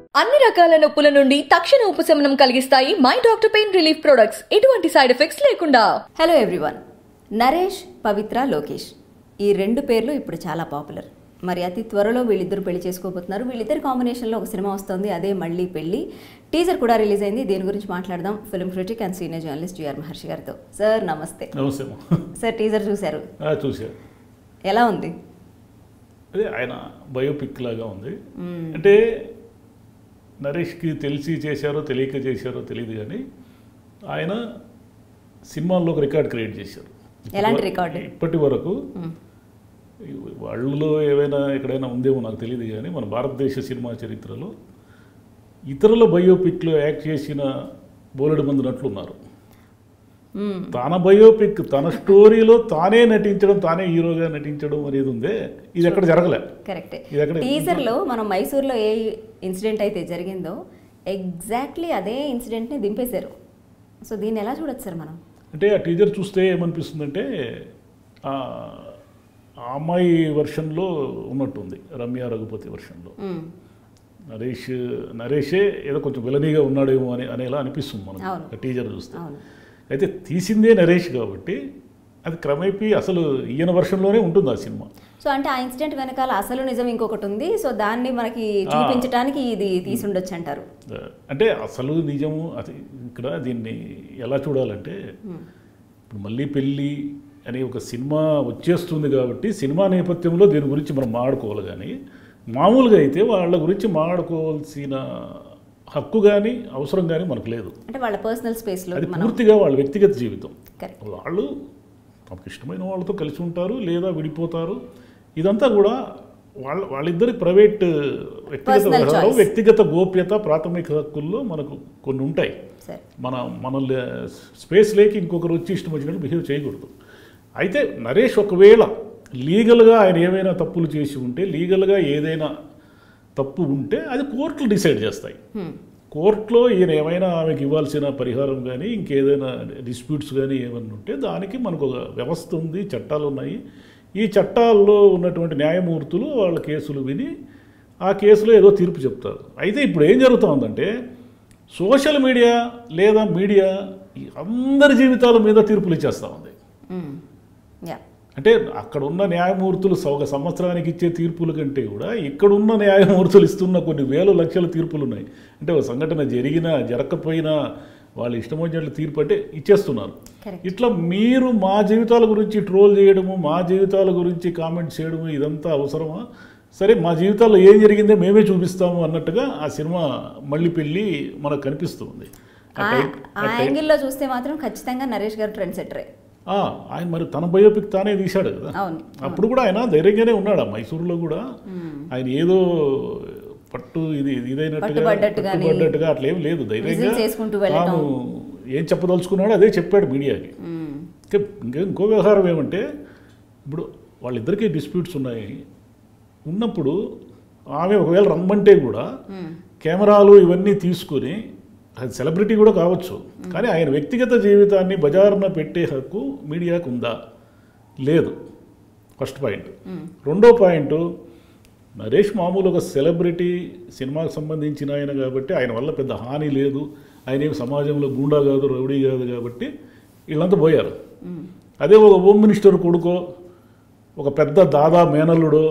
అన్ని రకాల నొప్పుల నుండి తక్షణ ఉపశమనం కలిగిస్తాయి my doctor pain relief products ఎటువంటి సైడ్ ఎఫెక్ట్స్ లేకుండా హలో ఎవ్రీవన్ నరేష్ పవిత్ర లోకేష్ ఈ రెండు పేర్లు ఇప్పుడు చాలా పాపులర్ మరి అతి త్వరలో వీళ్ళిద్దరు పెళ్లి చేసుకోబోతున్నారు వీళ్ళిద్దరి కాంబినేషన్లో ఒక సినిమా వస్తుంది అదే మళ్ళీ పెళ్లి టీజర్ కూడా రిలీజ్ అయింది దీని గురించి మాట్లాడదాం film critic and senior journalist G R Maharshi గారితో సార్ నమస్తే నమస్తే సార్ టీజర్ చూశారు చూసా ఎలా ఉంది అదే ఆయన బయోపిక్ లాగా ఉంది అంటే నరేష్కి తెలిసి చేశారో తెలియక చేశారో తెలియదు కానీ ఆయన సినిమాల్లో ఒక రికార్డ్ క్రియేట్ చేశారు ఎలాంటి రికార్డు? ఇప్పటి వరకు వాళ్ళలో ఏవైనా ఎక్కడైనా ఉందేమో నాకు తెలియదు కానీ మన భారతదేశ సినిమా చరిత్రలో ఇతరుల బయోపిక్లో యాక్ట్ చేసిన బోలెడు మంది నటులు ఉన్నారు మ్మ్. తన బయోపిక్ తన స్టోరీలో తానే నటించడం తానే హీరోగా నటించడం అనేది ఉందే ఇది ఎక్కడ జరగలే కరెక్టే ఇది ఎక్కడ- టీజర్లో మనం మైసూర్లో ఏ ఇన్సిడెంట్ అయితే జరిగిందో ఎగ్జాక్ట్లీ అదే ఇన్సిడెంట్ని దింపేశారు సో దీన్ని ఎలా చూడొచ్చు సార్ మనం అంటే ఆ టీజర్ చూస్తే ఏమనిపిస్తుందంటే ఆ ఆ అమ్మాయి వర్షన్లో ఉన్నట్టుంది రమ్య రఘుపతి వర్షన్లో మ్మ్. నరేష్ నరేషే ఏదో కొంచెం విలనీగా ఉన్నాడేమో అని అనేలా అనిపిస్తుంది అవును. మనకు ఆ టీజర్ చూస్తే అవును అయితే తీసిందే నరేష్ కాబట్టి అది క్రమేపీ అసలు ఈయన వర్షన్లోనే ఉంటుంది ఆ సినిమా సో అంటే ఆ ఇన్సిడెంట్ వెనకాల అసలు నిజం ఇంకొకటి ఉంది సో దాన్ని మనకి చూపించడానికి ఇది తీసి ఉండొచ్చు అంటారు అంటే అసలు నిజము అది ఇక్కడ దీన్ని ఎలా చూడాలంటే ఇప్పుడు మళ్ళీ పెళ్ళి అనే ఒక సినిమా వచ్చేస్తుంది కాబట్టి సినిమా నేపథ్యంలో దీని గురించి మనం మాట్లాడుకోవాలి కానీ మామూలుగా అయితే వాళ్ళ గురించి మాట్లాడుకోవాల్సిన హక్కు కానీ అవసరం కానీ మనకు లేదు అంటే వాళ్ళ పర్సనల్ స్పేస్లో అది మనం పూర్తిగా వాళ్ళ వ్యక్తిగత జీవితం కరెక్ట్ వాళ్ళు తమకు ఇష్టమైన వాళ్ళతో కలిసి ఉంటారు లేదా విడిపోతారు ఇదంతా కూడా వాళ్ళ వాళ్ళిద్దరి ప్రైవేట్ వ్యక్తిగత Personal వ్యవహారం, choice. వ్యక్తిగత గోప్యత ప్రాథమిక హక్కుల్లో మనకు కొన్ని ఉంటాయి సరే మన మనల్ని స్పేస్ లేకి ఇంకొకరు వచ్చి ఇష్టం వచ్చినట్టు బిహేవ్ చేయకూడదు అయితే నరేష్ ఒకవేళ లీగల్గా ఆయన ఏమైనా తప్పులు చేసి ఉంటే లీగల్గా ఏదైనా తప్పు ఉంటే అది కోర్టులు డిసైడ్ చేస్తాయి హ్మ్. కోర్టులో ఈయన ఏమైనా ఆమెకి ఇవ్వాల్సిన పరిహారం కానీ ఇంకేదైనా డిస్ప్యూట్స్ కానీ ఏమైనా ఉంటే దానికి మనకు ఒక వ్యవస్థ ఉంది చట్టాలు ఉన్నాయి ఈ చట్టాల్లో ఉన్నటువంటి న్యాయమూర్తులు వాళ్ళ కేసులు విని ఆ కేసులో ఏదో తీర్పు చెప్తారు అయితే ఇప్పుడు ఏం జరుగుతూ ఉందంటే సోషల్ మీడియా లేదా మీడియా ఈ అందరి జీవితాల మీద తీర్పులు ఇచ్చేస్తూ ఉంది మ్మ్. యా అంటే అక్కడ ఉన్న న్యాయమూర్తులు స- ఒక సంవత్సరానికి ఇచ్చే తీర్పుల కంటే కూడా ఇక్కడున్న న్యాయమూర్తులు ఇస్తున్న కొన్ని వేల లక్షల తీర్పులు ఉన్నాయి అంటే ఒక సంఘటన జరిగినా జరగకపోయినా వాళ్ళు ఇష్టం వచ్చినట్లు తీర్పు అంటే ఇచ్చేస్తున్నారు కరెక్ట్ ఇట్లా మీరు మా జీవితాల గురించి ట్రోల్ చేయడము మా జీవితాల గురించి కామెంట్ చేయడము ఇదంతా అవసరమా సరే మా జీవితాల్లో ఏం జరిగిందో మేమే చూపిస్తాము అన్నట్టుగా ఆ సినిమా మళ్ళీ పెళ్ళి మనకు కనిపిస్తుంది ఆ ఆ టైప్- ఆ యాంగిల్లో చూస్తే మాత్రం ఖచ్చితంగా నరేష్ గారు ట్రెండ్ సెటరే ఆ, ఆయన మరి తన బయోపిక్ తానే తీశాడు కదా అవును అప్పుడు కూడా ఆయన ధైర్యంగానే ఉన్నాడు ఆ మైసూరులో కూడా ఆయన ఏదో పట్టు ఇది ఇదైనట్టుగా పట్టుబడ్డట్టు గానీ, పట్టుబడ్డట్టుగా అట్లా ఏం లేదు ధైర్యంగా విజిల్స్ వేసుకుంటూ వెళ్ళటం. తాను ఏం చెప్పదలుచుకున్నాడో అదే చెప్పాడు మీడియాకి మ్మ్. ఇంకా ఇంకా ఇంకో వ్యవహారం ఏమంటే ఇప్పుడు వాళ్ళిద్దరికీ డిస్ప్యూట్స్ ఉన్నాయి ఉన్నప్పుడు ఆమె ఒకవేళ రమ్మంటే కూడా మ్మ్. కెమెరాలు ఇవన్నీ తీసుకుని అది సెలబ్రిటీ కూడా కావచ్చు కానీ ఆయన వ్యక్తిగత జీవితాన్ని బజారున పెట్టే హక్కు మీడియాకు ఉందా లేదు ఫస్ట్ పాయింట్ రెండో పాయింట్ నరేష్ మామూలు ఒక సెలబ్రిటీ సినిమాకు సంబంధించిన ఆయన కాబట్టి ఆయన వల్ల పెద్ద హాని లేదు ఆయన ఏమి సమాజంలో గూండా కాదు రౌడీ కాదు కాబట్టి వీళ్ళంతా పోయారు మ్మ్. అదే ఒక హోమ్ మినిస్టర్ కొడుకో ఒక పెద్ద దాదా మేనల్లుడో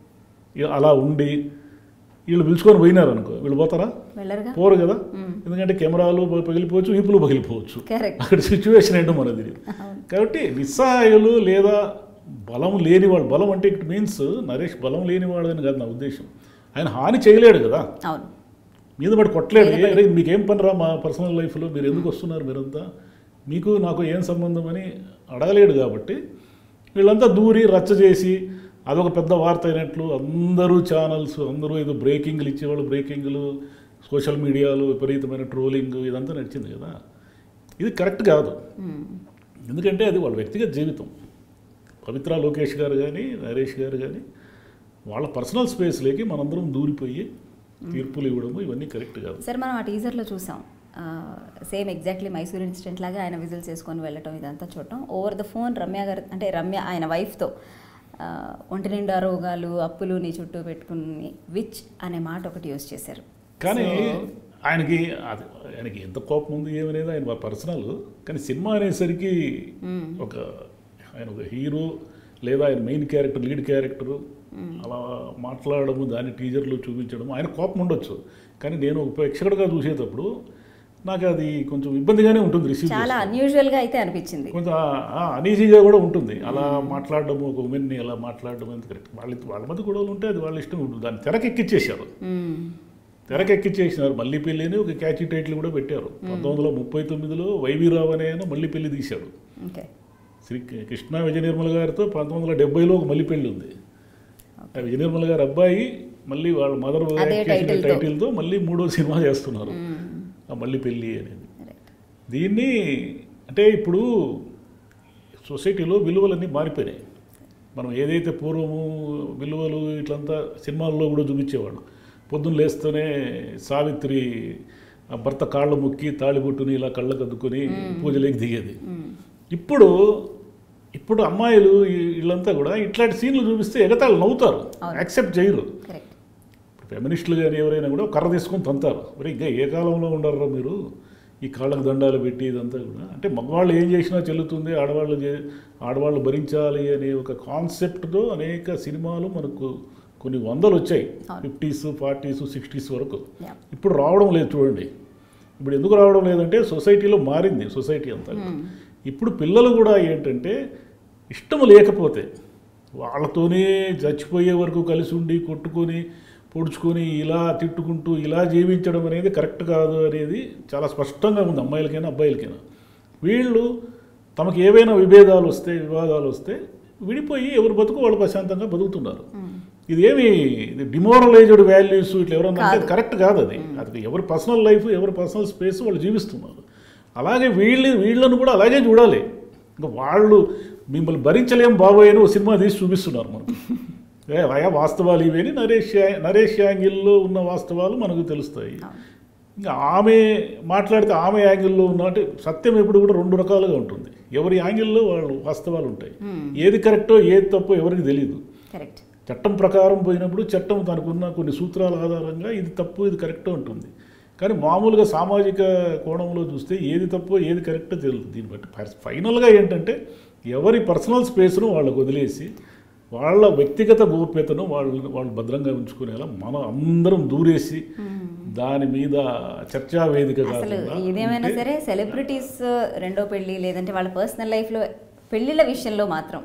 ఇ- అలా ఉండి వీళ్ళు పిలుచుకొని పోయినారు అనుకో వీళ్ళు పోతారా వెళ్ళరుగా పోరు కదా ఎందుకంటే కెమెరాలు ప- పగిలిపోవచ్చు ఈపులు పగిలిపోవచ్చు కరెక్ట్ అక్కడ సిచ్యువేషన్ ఏంటో మనది తెలియదు కాబట్టి నిస్సహాయులు లేదా బలం లేని వాళ్ళు బలం అంటే ఇట్ మీన్స్ నరేష్ బలం లేనివాడు అని కాదు నా ఉద్దేశం ఆయన హాని చేయలేడు కదా అవును మీద పడి కొట్టలేడు ఏ అరే మీకేం పని రా మా పర్సనల్ లైఫ్లో మీరు ఎందుకు వస్తున్నారు మీరంతా మీకు నాకు ఏం సంబంధం అని అడగలేడు కాబట్టి వీళ్ళంతా దూరి రచ్చ చేసి అదొక పెద్ద వార్త అయినట్లు అందరూ ఛానల్స్ అందరూ ఏదో బ్రేకింగ్లు ఇచ్చేవాళ్ళు బ్రేకింగ్లు సోషల్ మీడియాలో విపరీతమైన ట్రోలింగ్ ఇదంతా నడిచింది కదా ఇది కరెక్ట్ కాదు మ్మ్. ఎందుకంటే అది వాళ్ళ వ్యక్తిగత జీవితం పవిత్ర లోకేష్ గారు కానీ నరేష్ గారు కానీ వాళ్ళ పర్సనల్ స్పేస్లోకి మనందరం దూరిపోయి తీర్పులు ఇవ్వడము ఇవన్నీ కరెక్ట్ కాదు సరే మనం ఆ టీజర్లో చూసాం సేమ్ ఎగ్జాక్ట్లీ మైసూర్ ఇన్సిడెంట్ లాగా ఆయన విజిల్స్ వేసుకొని వెళ్ళటం ఇదంతా చూడటం ఓవర్ ద ఫోన్ రమ్య గారు అంటే రమ్య ఆయన వైఫ్తో ఒంటి నిండా రోగాలు అప్పులు నీ చుట్టూ పెట్టుకుని విచ్ అనే మాట ఒకటి యూజ్ చేశారు కానీ ఆయనకి అది ఆయనకి ఎంత కోపం ఉంది ఏమనేది ఆయన పర్సనల్ కానీ సినిమా అనేసరికి ఒక ఆయన ఒక హీరో లేదా ఆయన మెయిన్ క్యారెక్టర్ లీడ్ క్యారెక్టరు అలా మాట్లాడము దాన్ని టీజర్లో చూపించడం ఆయన కోపం ఉండొచ్చు కానీ నేను ఒక ప్రేక్షకుడిగా చూసేటప్పుడు నాకు అది కొంచెం ఇబ్బందిగానే ఉంటుంది రిసీవ్ చాలా అన్యూజువల్ గా అయితే అనిపించింది కొంచెం అనీజీగా కూడా ఉంటుంది అలా మాట్లాడడం ఒక ఉమెన్ని అలా మాట్లాడడం ఎంత కరెక్ట్ వాళ్ళ వాళ్ళ మధ్య గొడవలు ఉంటే అది వాళ్ళ ఇష్టం ఉంటుంది దాన్ని తెరకెక్కిచ్చేశారు మ్మ్. తెరకెక్కిచ్చేసినారు మళ్ళీ పెళ్ళి అని ఒక క్యాచీ టైటిల్ కూడా పెట్టారు పంతొమ్మిది వందల ముప్పై తొమ్మిదిలో వైవీరావు అనే ఆయన మళ్ళీ పెళ్లి తీశాడు ఓకే శ్రీ కృష్ణ విజయ నిర్మల గారితో పంతొమ్మిది వందల డెబ్బైలో ఒక మళ్ళీ పెళ్లి ఉంది ఆ విజయ నిర్మల గారి అబ్బాయి మళ్ళీ వాళ్ళ మదర్ అదే title తో. టైటిల్తో మళ్ళీ మూడో సినిమా చేస్తున్నారు ఆ మళ్ళీ పెళ్ళి అనేది దీన్ని అంటే ఇప్పుడు సొసైటీలో విలువలన్నీ మారిపోయినాయి మనం ఏదైతే పూర్వము విలువలు ఇట్లంతా సినిమాల్లో కూడా చూపించేవాడు పొద్దున్న లేస్తూనే సావిత్రి ఆ భర్త కాళ్ళు మొక్కి తాళిబొట్టుని ఇలా కళ్ళకు అద్దుకొని పూజలోకి దిగేది ఇప్పుడు ఇప్పుడు అమ్మాయిలు ఈ- వీళ్ళంతా కూడా ఇట్లాంటి సీన్లు చూపిస్తే ఎగతాళి నవ్వుతారు యాక్సెప్ట్ చేయరు కరెక్ట్ ఫెమినిస్టులు కానీ ఎవరైనా కూడా కర్ర తీసుకొని తంతారు మరి ఇంకా ఏ కాలంలో ఉండరు మీరు ఈ కాళ్ళకు దండాలు పెట్టి ఇదంతా కూడా అంటే మగవాళ్ళు ఏం చేసినా చెల్లుతుంది ఆడవాళ్ళు చే- ఆడవాళ్ళు భరించాలి అనే ఒక కాన్సెప్ట్తో అనేక సినిమాలు మనకు కొన్ని వందలు వచ్చాయి ఫిఫ్టీస్ ఫార్టీస్ సిక్స్టీస్ వరకు Yeah. ఇప్పుడు రావడం లేదు చూడండి ఇప్పుడు ఎందుకు రావడం లేదంటే సొసైటీలో మారింది సొసైటీ అంతా ఇప్పుడు పిల్లలు కూడా ఏంటంటే ఇష్టం లేకపోతే వాళ్ళతోనే చచ్చిపోయే వరకు కలిసి ఉండి కొట్టుకొని పొడుచుకొని ఇలా తిట్టుకుంటూ ఇలా జీవించడం అనేది కరెక్ట్ కాదు అనేది చాలా స్పష్టంగా ఉంది అమ్మాయిలకైనా అబ్బాయిలకైనా వీళ్ళు తమకు ఏవైనా విభేదాలు వస్తే వివాదాలు వస్తే విడిపోయి ఎవరు బతుకు వాళ్ళు ప్రశాంతంగా బతుకుతున్నారు ఇదేమి ఇది డిమోరలైజ్డ్ వాల్యూస్ ఇట్లా ఎవరన్నా అంటే కరెక్ట్ కాదు అది అది ఎవరి పర్సనల్ లైఫ్ ఎవరి పర్సనల్ స్పేస్ వాళ్ళు జీవిస్తున్నారు అలాగే వీళ్ళు వీళ్ళను కూడా అలాగే చూడాలి ఇంకా వాళ్ళు మిమ్మల్ని భరించలేం బాబోయ్ అని ఒక సినిమా తీసి చూపిస్తున్నారు మనకు ఏ అయా వాస్తవాలు ఇవేని నరేష్ యా- నరేష్ యాంగిల్లో ఉన్న వాస్తవాలు మనకు తెలుస్తాయి ఇంకా ఆమె మాట్లాడితే ఆమె యాంగిల్లో ఉన్న అంటే సత్యం ఎప్పుడు కూడా రెండు రకాలుగా ఉంటుంది ఎవరి యాంగిల్లో వాళ్ళు వాస్తవాలు ఉంటాయి ఏది కరెక్టో ఏది తప్పో ఎవరికి తెలియదు కరెక్ట్ చట్టం ప్రకారం పోయినప్పుడు చట్టం తనకున్న కొన్ని సూత్రాల ఆధారంగా ఇది తప్పు ఇది కరెక్ట్ ఉంటుంది కానీ మామూలుగా సామాజిక కోణంలో చూస్తే ఏది తప్పు ఏది కరెక్టో తెలియదు దీన్ని బట్టి ఫై- ఫైనల్గా ఏంటంటే ఎవరి పర్సనల్ స్పేస్ను వాళ్ళకు వదిలేసి వాళ్ళ వ్యక్తిగత గోప్యతను వాళ్ళు వాళ్ళు భద్రంగా ఉంచుకునేలా మనం అందరం దూరేసి దాని మీద చర్చా వేదిక అసలు కాకుండా ఇదేమైనా ఉంటే సరే సెలబ్రిటీస్ రెండో పెళ్ళి లేదంటే వాళ్ళ పర్సనల్ లైఫ్లో పెళ్ళిళ్ళ విషయంలో మాత్రం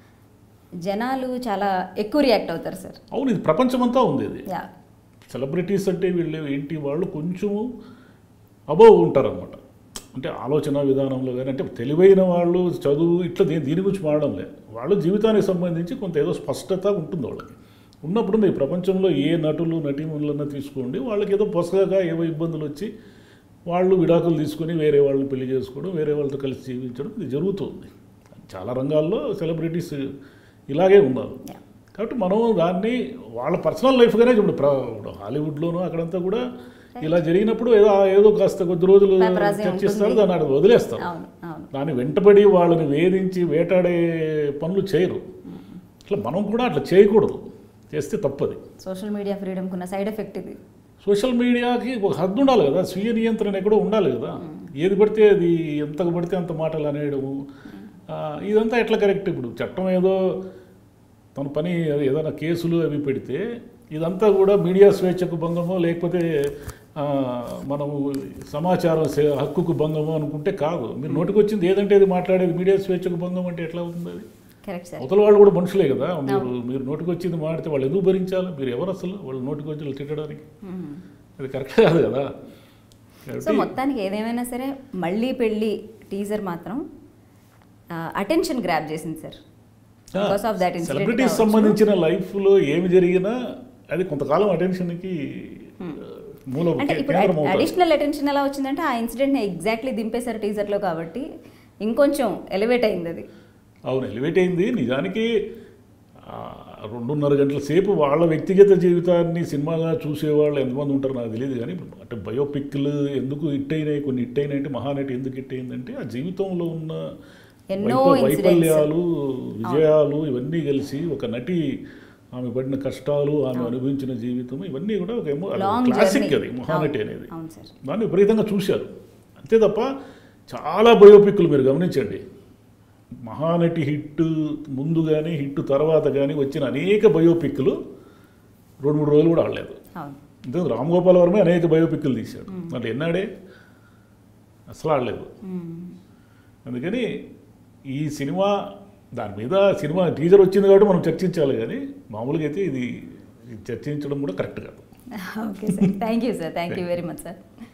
జనాలు చాలా ఎక్కువ రియాక్ట్ అవుతారు సార్ అవును ఇది ప్రపంచమంతా ఉంది ఇది యా సెలబ్రిటీస్ అంటే వీళ్ళు ఏంటి వాళ్ళు కొంచెము అబోవ్ ఉంటారనమాట అంటే ఆలోచన విధానంలో కానీ అంటే తెలివైన వాళ్ళు చదువు ఇట్లా దీని దీని గురించి మాడడం లేదు వాళ్ళు జీవితానికి సంబంధించి కొంత ఏదో స్పష్టత ఉంటుంది వాళ్ళకి ఉన్నప్పుడు మీ ప్రపంచంలో ఏ నటులు నటీమణులన్నా తీసుకోండి వాళ్ళకి ఏదో పొసగగా ఏవో ఇబ్బందులు వచ్చి వాళ్ళు విడాకులు తీసుకొని వేరే వాళ్ళని పెళ్లి చేసుకోవడం వేరే వాళ్ళతో కలిసి జీవించడం ఇది జరుగుతుంది చాలా రంగాల్లో సెలబ్రిటీస్ ఇలాగే ఉన్నారు Yeah. కాబట్టి మనం దాన్ని వాళ్ళ పర్సనల్ లైఫ్గానే ఇప్పుడు ప్ర- ఇప్పుడు హాలీవుడ్లోనూ అక్కడంతా కూడా ఇలా జరిగినప్పుడు ఏదో ఏదో కాస్త కొద్ది రోజులు Paparazzi చర్చిస్తారు ఉంటుంది. దాన్ని అక్కడ వదిలేస్తారు అవును అవును దాన్ని వెంటబడి వాళ్ళని వేధించి వేటాడే పనులు చేయరు అట్లా మనం కూడా అట్లా చేయకూడదు చేస్తే తప్పది సోషల్ మీడియా ఫ్రీడమ్కి ఉన్న సైడ్ ఎఫెక్ట్ ఇది సోషల్ మీడియాకి ఒక హద్దు ఉండాలి కదా స్వీయ నియంత్రణ ఎక్కడో ఉండాలి కదా ఏది పడితే అది ఎంతకు పడితే అంత మాటలు అనేయడము ఆ, ఇదంతా ఎట్లా కరెక్ట్ ఇప్పుడు చట్టం ఏదో తన పని అది ఏదైనా కేసులు అవి పెడితే ఇదంతా కూడా మీడియా స్వేచ్ఛకు భంగమో లేకపోతే ఆ, మనము సమాచారం సే- హక్కుకు భంగమో అనుకుంటే కాదు మీరు నోటికొచ్చింది ఏదంటే అది మాట్లాడేది మీడియా స్వేచ్ఛకు భంగం అంటే ఎట్లా అవుతుంది అది కరెక్ట్ సార్ అవతల వాళ్ళు కూడా మనుషులే కదా మీరు మీరు నోటికొచ్చింది మాడితే వాళ్ళు ఎందుకు భరించాలి మీరు ఎవరు అసలు వాళ్ళు నోటికొచ్చి వాళ్ళు తిట్టడానికి అది కరెక్ట్ కాదు కదా సో కాబట్టి మొత్తానికి ఏదేమైనా సరే మళ్ళీ పెళ్ళి టీజర్ మాత్రం అటెన్షన్ గ్రాప్ చేసింది sir because of that celebrities సంబంధించిన లైఫ్లో ఏమి జరిగినా అది కొంతకాలం అటెన్షన్కి మూల అంటే ఇప్పుడు కేంద్రం అవుతుంది అడిషనల్ అటెన్షన్ ఎలా వచ్చిందంటే ఆ ఇన్సిడెంట్ని ఎగ్జాక్ట్లీ దింపేశారు టీజర్లో కాబట్టి ఇంకొంచెం ఎలివేట్ అయింది అది అవును ఎలివేట్ అయింది నిజానికి ఆ, రెండున్నర గంటల సేపు వాళ్ళ వ్యక్తిగత జీవితాన్ని సినిమాగా చూసేవాళ్ళు ఎంతమంది ఉంటారో నాకు తెలియదు కానీ అంటే బయోపిక్లు ఎందుకు హిట్ అయినాయి కొన్ని హిట్ అయినాయి అంటే మహానటి ఎందుకు హిట్ అయిందంటే ఆ జీవితంలో ఉన్న ఎన్నో వైఫ- incidents. వైఫల్యాలు విజయాలు ఇవన్నీ కలిసి ఒక నటి ఆమె పడిన కష్టాలు ఆమె అనుభవించిన జీవితం ఇవన్నీ కూడా ఒక ఎమో లాంగ్ క్లాసిక్ జర్నీ అది మహానటి అనేది అవును సార్ దాన్ని విపరీతంగా చూశారు అంతే తప్ప చాలా బయోపిక్లు మీరు గమనించండి మహానటి హిట్ ముందు కానీ హిట్ తర్వాత కానీ వచ్చిన అనేక బయోపిక్లు రెండు మూడు రోజులు కూడా ఆడలేదు అవును ఇంతే రామ్ గోపాల్ వర్మ అనేక బయోపిక్లు తీశాడు అంటే ఎన్నాడే అసలు ఆడలేదు మ్మ్. అందుకని ఈ సినిమా దాని మీద సినిమా టీజర్ వచ్చింది కాబట్టి మనం చర్చించాలి కానీ మామూలుగా అయితే ఇది ఇది చర్చించడం కూడా కరెక్ట్ కాదు okay sir thank you sir thank you very much sir